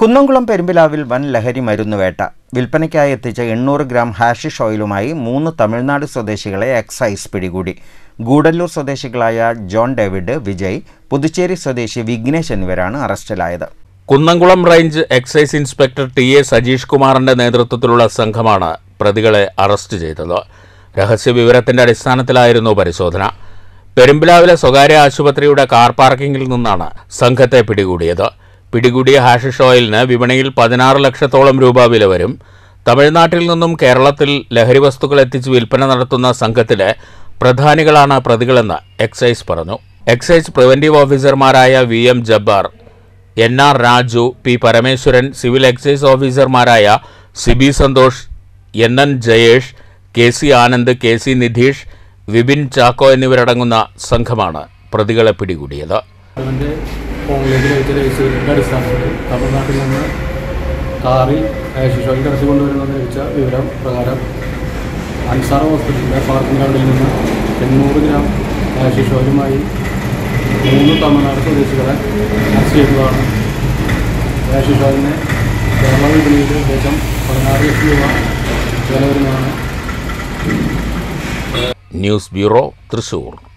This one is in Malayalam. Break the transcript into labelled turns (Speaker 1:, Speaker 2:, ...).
Speaker 1: കുന്നംകുളം പെരുമ്പിലാവിൽ വൻ ലഹരി മരുന്നുവേട്ട വിൽപ്പനയ്ക്കായി എത്തിച്ച എണ്ണൂറ് ഗ്രാം ഹാഷിഷ് ഓയിലുമായി മൂന്ന് തമിഴ്നാട് സ്വദേശികളെ എക്സൈസ് പിടികൂടി ഗൂഡല്ലൂർ സ്വദേശികളായ ജോൺ ഡേവിഡ് വിജയ് പുതുച്ചേരി സ്വദേശി വിഘ്നേഷ് എന്നിവരാണ് അറസ്റ്റിലായത്
Speaker 2: Kunnamkulam range excise inspector T A Sajeesh കുമാറിന്റെ നേതൃത്വത്തിലുള്ള സംഘമാണ് പ്രതികളെ അറസ്റ്റ് ചെയ്തത് രഹസ്യവിവരത്തിന്റെ അടിസ്ഥാനത്തിലായിരുന്നു പരിശോധന പെരുമ്പിലാവിലെ സ്വകാര്യ ആശുപത്രിയുടെ കാർ പാർക്കിംഗിൽ നിന്നാണ് സംഘത്തെ പിടികൂടിയത് പിടികൂടിയ ഹാഷിഷ് ഓയിലിന് വിപണിയിൽ പതിനാറ് ലക്ഷത്തോളം രൂപ വില വരും തമിഴ്നാട്ടിൽ നിന്നും കേരളത്തിൽ ലഹരി വസ്തുക്കൾ എത്തിച്ച് വിൽപ്പന നടത്തുന്ന സംഘത്തിലെ പ്രധാനികളാണ് പ്രതികളെന്ന് എക്സൈസ് പറഞ്ഞു എക്സൈസ് പ്രിവന്റീവ് ഓഫീസർമാരായ V M Jabbar N R Raju P Parameswaran civil excise ഓഫീസർമാരായ Sibi Santhosh N N Jayesh K C Anand K C Nidheesh Vipin Chacko എന്നിവരടങ്ങുന്ന സംഘമാണ് പ്രതികളെ പിടികൂടിയത്
Speaker 3: അവൻ്റെ ഫോണിലേക്ക് ലഭിച്ച രജിസ്റ്ററിൻ്റെ അടിസ്ഥാനത്തിൽ തമിഴ്നാട്ടിൽ നിന്ന് കാറിൽ ശിശുവിൽ കടത്തി കൊണ്ടുവരുന്നതെന്ന് ലഭിച്ച വിവരം പ്രകാരം അൻസാർ ഹോസ്പിറ്റലിൻ്റെ പാർക്കിംഗ് ഗ്രൗണ്ടിൽ നിന്ന് എണ്ണൂറ് ഗ്രാം ശിശുവിലുമായി മൂന്ന് തമിഴ്നാട് സ്വദേശികളെ അറസ്റ്റ് ചെയ്തതാണ് ശിശുവിനെ കേരള വിപണിയിൽ ഏകദേശം പതിനാറ് ലക്ഷം രൂപ വില വരുന്നതാണ്
Speaker 2: ന്യൂസ് ബ്യൂറോ തൃശൂർ